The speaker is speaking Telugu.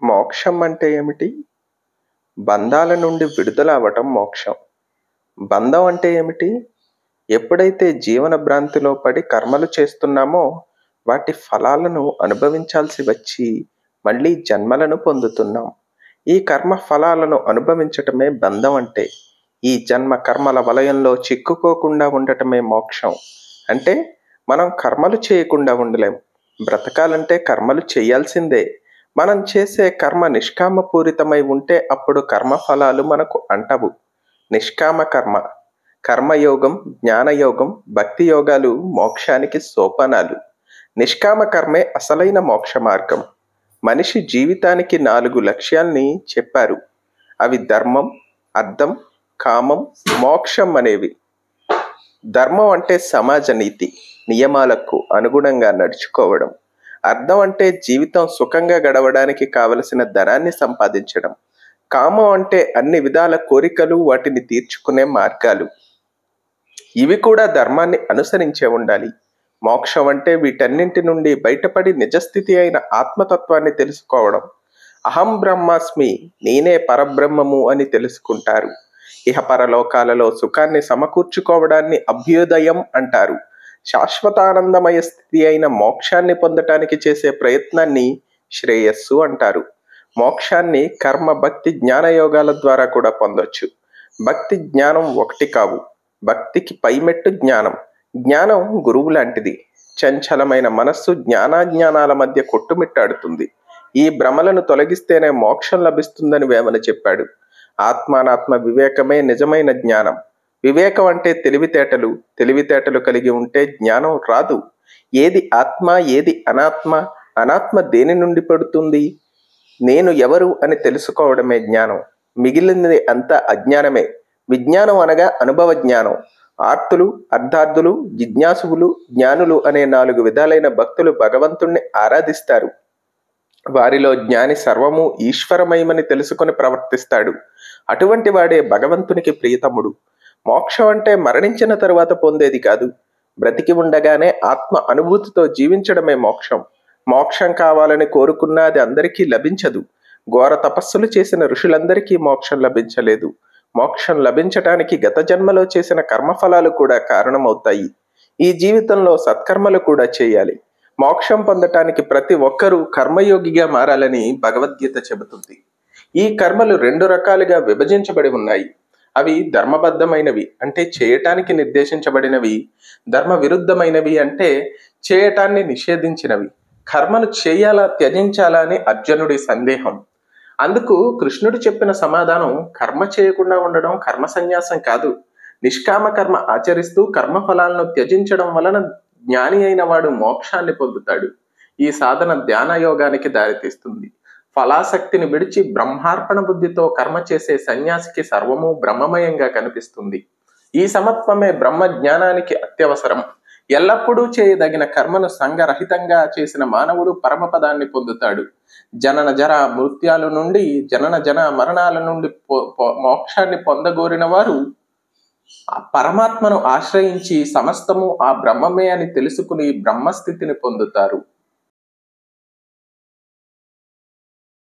మోక్షం అంటే ఏమిటి బంధాల నుండి విడుదల అవ్వటం మోక్షం బంధం అంటే ఏమిటి ఎప్పుడైతే జీవన భ్రాంతిలో పడి కర్మలు చేస్తున్నామో వాటి ఫలాలను అనుభవించాల్సి వచ్చి మళ్ళీ జన్మలను పొందుతున్నాం ఈ కర్మ ఫలాలను అనుభవించటమే బంధం అంటే ఈ జన్మ కర్మల వలయంలో చిక్కుకోకుండా ఉండటమే మోక్షం అంటే మనం కర్మలు చేయకుండా ఉండలేం బ్రతకాలంటే కర్మలు చేయాల్సిందే మనం చేసే కర్మ నిష్కామపూరితమై ఉంటే అప్పుడు కర్మ ఫలాలు మనకు అంటవు నిష్కామ కర్మ కర్మయోగం జ్ఞానయోగం భక్తి యోగాలు మోక్షానికి సోపానాలు నిష్కామ కర్మే అసలైన మోక్ష మార్గం మనిషి జీవితానికి నాలుగు లక్ష్యాల్ని చెప్పారు అవి ధర్మం అర్థం కామం మోక్షం అనేవి ధర్మం అంటే సమాజ నీతి నియమాలకు అనుగుణంగా నడుచుకోవడం అర్థం అంటే జీవితం సుఖంగా గడవడానికి కావలసిన ధనాన్ని సంపాదించడం కామం అంటే అన్ని విధాల కోరికలు వాటిని తీర్చుకునే మార్గాలు ఇవి కూడా ధర్మాన్ని అనుసరించే ఉండాలి మోక్షం అంటే వీటన్నింటి నుండి బయటపడి నిజస్థితి అయిన ఆత్మతత్వాన్ని తెలుసుకోవడం అహం బ్రహ్మాస్మి నేనే పరబ్రహ్మము అని తెలుసుకుంటారు ఇహ పరలోకాలలో సుఖాన్ని సమకూర్చుకోవడాన్ని అభ్యుదయం అంటారు శాశ్వతానందమయ స్థితి అయిన మోక్షాన్ని పొందటానికి చేసే ప్రయత్నాన్ని శ్రేయస్సు అంటారు మోక్షాన్ని కర్మ భక్తి జ్ఞాన యోగాల ద్వారా కూడా పొందొచ్చు భక్తి జ్ఞానం ఒకటి కావు భక్తికి పైమెట్టు జ్ఞానం జ్ఞానం గురువు లాంటిది చంచలమైన మనస్సు జ్ఞానాజ్ఞానాల మధ్య కొట్టుమిట్టాడుతుంది ఈ భ్రమలను తొలగిస్తేనే మోక్షం లభిస్తుందని వేమన చెప్పాడు ఆత్మానాత్మ వివేకమే నిజమైన జ్ఞానం వివేకం అంటే తెలివితేటలు తెలివితేటలు కలిగి ఉంటే జ్ఞానం రాదు ఏది ఆత్మ ఏది అనాత్మ అనాత్మ దేని నుండి పడుతుంది నేను ఎవరు అని తెలుసుకోవడమే జ్ఞానం మిగిలినది అంతా అజ్ఞానమే విజ్ఞానం అనగా అనుభవ జ్ఞానం ఆర్తులు అర్ధార్థులు జిజ్ఞాసువులు జ్ఞానులు అనే నాలుగు విధాలైన భక్తులు భగవంతుణ్ణి ఆరాధిస్తారు వారిలో జ్ఞాని సర్వము ఈశ్వరమయమని తెలుసుకొని ప్రవర్తిస్తాడు అటువంటి వాడే భగవంతునికి ప్రియతముడు మోక్షం అంటే మరణించిన తరువాత పొందేది కాదు బ్రతికి ఉండగానే ఆత్మ అనుభూతితో జీవించడమే మోక్షం మోక్షం కావాలని కోరుకున్నా అది అందరికీ లభించదు ఘోర తపస్సులు చేసిన ఋషులందరికీ మోక్షం లభించలేదు మోక్షం లభించటానికి గత జన్మలో చేసిన కర్మఫలాలు కూడా కారణమవుతాయి ఈ జీవితంలో సత్కర్మలు కూడా చేయాలి మోక్షం పొందటానికి ప్రతి ఒక్కరూ కర్మయోగిగా మారాలని భగవద్గీత చెబుతుంది ఈ కర్మలు రెండు రకాలుగా విభజించబడి ఉన్నాయి అవి ధర్మబద్ధమైనవి అంటే చేయటానికి నిర్దేశించబడినవి ధర్మ విరుద్ధమైనవి అంటే చేయటాన్ని నిషేధించినవి కర్మను చేయాలా త్యజించాలా అని అర్జునుడి సందేహం అందుకు కృష్ణుడు చెప్పిన సమాధానం కర్మ చేయకుండా ఉండడం కర్మ సన్యాసం కాదు నిష్కామ కర్మ ఆచరిస్తూ కర్మ ఫలాలను త్యజించడం వలన జ్ఞాని అయిన వాడు మోక్షాన్ని పొందుతాడు ఈ సాధన ధ్యాన యోగానికి దారితీస్తుంది ఫలాసక్తిని విడిచి బ్రహ్మార్పణ బుద్ధితో కర్మ చేసే సన్యాసికి సర్వము బ్రహ్మమయంగా కనిపిస్తుంది ఈ సమత్వమే బ్రహ్మ జ్ఞానానికి అత్యవసరం ఎల్లప్పుడూ చేయదగిన కర్మను సంగరహితంగా చేసిన మానవుడు పరమపదాన్ని పొందుతాడు జనన జర మృత్యాల నుండి జనన జన మరణాల నుండి మోక్షాన్ని పొందగోరిన వారు ఆ పరమాత్మను ఆశ్రయించి సమస్తము ఆ బ్రహ్మమే అని తెలుసుకుని బ్రహ్మస్థితిని పొందుతారు